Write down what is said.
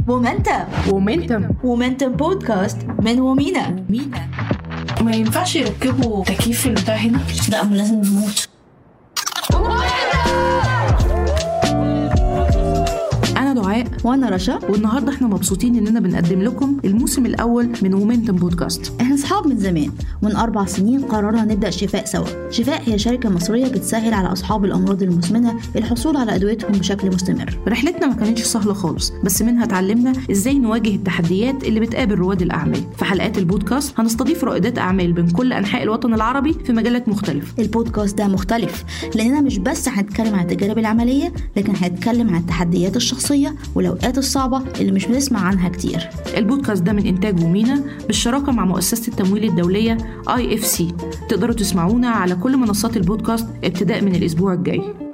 مومنتم ومنتم مومنتم بودكاست من ومينا مينا ما ينفعش يركبوا تكييف في البتاع هنا لا ما لازم نموت انا دعاء وانا رشا والنهارده احنا مبسوطين اننا بنقدم لكم الموسم الاول من مومنتم بودكاست احنا اصحاب من زمان من اربع سنين قررنا نبدا شفاء سوا شفاء هي شركه مصريه بتسهل على اصحاب الامراض المزمنه الحصول على ادويتهم بشكل مستمر رحلتنا ما كانتش سهله خالص بس منها اتعلمنا ازاي نواجه التحديات اللي بتقابل رواد الاعمال في حلقات البودكاست هنستضيف رائدات اعمال من كل انحاء الوطن العربي في مجالات مختلفه البودكاست ده مختلف لاننا مش بس هنتكلم عن التجارب العمليه لكن هنتكلم عن التحديات الشخصيه والاوقات الصعبه اللي مش بنسمع عنها كتير البودكاست ده من انتاج ومينا بالشراكه مع مؤسسه التمويل الدوليه اي اف سي تقدروا تسمعونا على كل منصات البودكاست ابتداء من الاسبوع الجاي